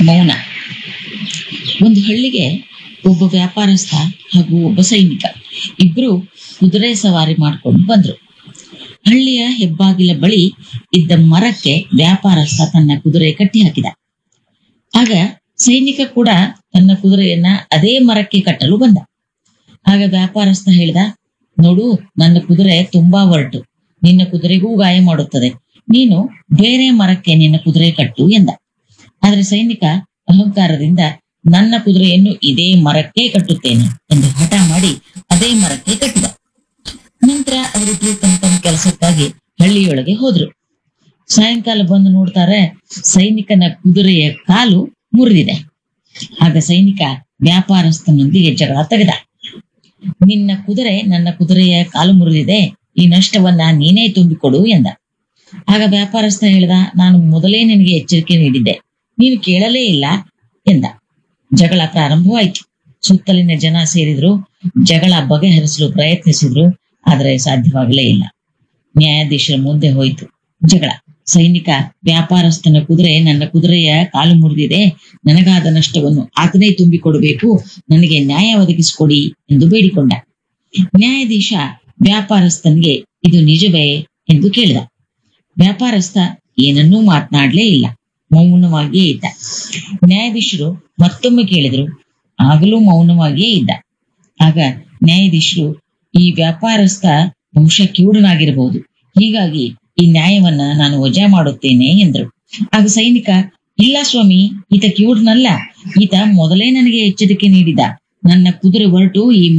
ಮೌನ ಒಂದು ಹಳ್ಳಿಗೆ ಒಬ್ಬ ವ್ಯಾಪಾರಸ್ಥ ಹಾಗೂ ಒಬ್ಬ ಸೈನಿಕ ಇಬ್ರು ಕುದುರೆ ಸವಾರಿ ಮಾಡ್ಕೊಂಡು ಬಂದ್ರು ಹಳ್ಳಿಯ ಹೆಬ್ಬಾಗಿಲ ಬಳಿ ಇದ್ದ ಮರಕ್ಕೆ ವ್ಯಾಪಾರಸ್ಥ ತನ್ನ ಕುದುರೆ ಕಟ್ಟಿ ಹಾಕಿದ ಆಗ ಸೈನಿಕ ಕೂಡ ತನ್ನ ಕುದುರೆಯನ್ನ ಅದೇ ಮರಕ್ಕೆ ಕಟ್ಟಲು ಬಂದ ಆಗ ವ್ಯಾಪಾರಸ್ಥ ಹೇಳಿದ ನೋಡು ನನ್ನ ಕುದುರೆ ತುಂಬಾ ಒರಟು ನಿನ್ನ ಕುದುರೆಗೂ ಗಾಯ ಮಾಡುತ್ತದೆ ನೀನು ಬೇರೆ ಮರಕ್ಕೆ ನಿನ್ನ ಕುದುರೆ ಕಟ್ಟು ಎಂದ ಆದ್ರೆ ಸೈನಿಕ ಅಹಂಕಾರದಿಂದ ನನ್ನ ಕುದುರೆಯನ್ನು ಇದೇ ಮರಕ್ಕೆ ಕಟ್ಟುತ್ತೇನೆ ಎಂದು ಹಠ ಮಾಡಿ ಅದೇ ಮರಕ್ಕೆ ಕಟ್ಟಿದ ನಂತರ ಅವರಿಬ್ರು ತಮ್ಮ ತಮ್ಮ ಕೆಲಸಕ್ಕಾಗಿ ಹಳ್ಳಿಯೊಳಗೆ ಹೋದ್ರು ಸಾಯಂಕಾಲ ಬಂದು ನೋಡ್ತಾರೆ ಸೈನಿಕನ ಕುದುರೆಯ ಕಾಲು ಮುರಿದಿದೆ ಆಗ ಸೈನಿಕ ವ್ಯಾಪಾರಸ್ಥನೊಂದಿಗೆ ಜಗಳ ತೆಗೆದ ನಿನ್ನ ಕುದುರೆ ನನ್ನ ಕುದುರೆಯ ಕಾಲು ಮುರಿದಿದೆ ಈ ನಷ್ಟವನ್ನ ನೀನೇ ತುಂಬಿಕೊಡು ಎಂದ ಆಗ ವ್ಯಾಪಾರಸ್ಥ ಹೇಳಿದ ನಾನು ಮೊದಲೇ ನಿನಗೆ ಎಚ್ಚರಿಕೆ ನೀಡಿದ್ದೆ ನೀನು ಕೇಳಲೇ ಇಲ್ಲ ಎಂದ ಜಗಳ ಪ್ರಾರಂಭವಾಯಿತು ಸುತ್ತಲಿನ ಜನ ಸೇರಿದ್ರು ಜಗಳ ಬಗೆಹರಿಸಲು ಪ್ರಯತ್ನಿಸಿದ್ರು ಆದರೆ ಸಾಧ್ಯವಾಗಲೇ ಇಲ್ಲ ನ್ಯಾಯಾಧೀಶರ ಮುಂದೆ ಹೋಯಿತು ಜಗಳ ಸೈನಿಕ ವ್ಯಾಪಾರಸ್ಥನ ಕುದುರೆ ನನ್ನ ಕುದುರೆಯ ಕಾಲು ಮುರಿದಿದೆ ನನಗಾದ ನಷ್ಟವನ್ನು ಆತನೇ ತುಂಬಿಕೊಡಬೇಕು ನನಗೆ ನ್ಯಾಯ ಒದಗಿಸಿಕೊಡಿ ಎಂದು ಬೇಡಿಕೊಂಡ ನ್ಯಾಯಾಧೀಶ ವ್ಯಾಪಾರಸ್ಥನಿಗೆ ಇದು ನಿಜವೇ ಎಂದು ಕೇಳಿದ ವ್ಯಾಪಾರಸ್ಥ ಏನನ್ನೂ ಮಾತನಾಡಲೇ ಇಲ್ಲ ಮೌನವಾಗಿಯೇ ಇದ್ದ ನ್ಯಾಯಾಧೀಶರು ಮತ್ತೊಮ್ಮೆ ಕೇಳಿದ್ರು ಆಗಲೂ ಮೌನವಾಗಿಯೇ ಇದ್ದ ಆಗ ನ್ಯಾಯಾಧೀಶರು ಈ ವ್ಯಾಪಾರಸ್ಥ ಬಹುಶಃ ಕಿವುಡನಾಗಿರಬಹುದು ಹೀಗಾಗಿ ಈ ನ್ಯಾಯವನ್ನ ನಾನು ವಜಾ ಮಾಡುತ್ತೇನೆ ಎಂದರು ಆಗ ಸೈನಿಕ ಇಲ್ಲ ಸ್ವಾಮಿ ಈತ ಕಿವುಡನಲ್ಲ ಈತ ಮೊದಲೇ ನನಗೆ ಎಚ್ಚರಿಕೆ ನೀಡಿದ ನನ್ನ ಕುದುರೆ ಹೊರಟು ಈ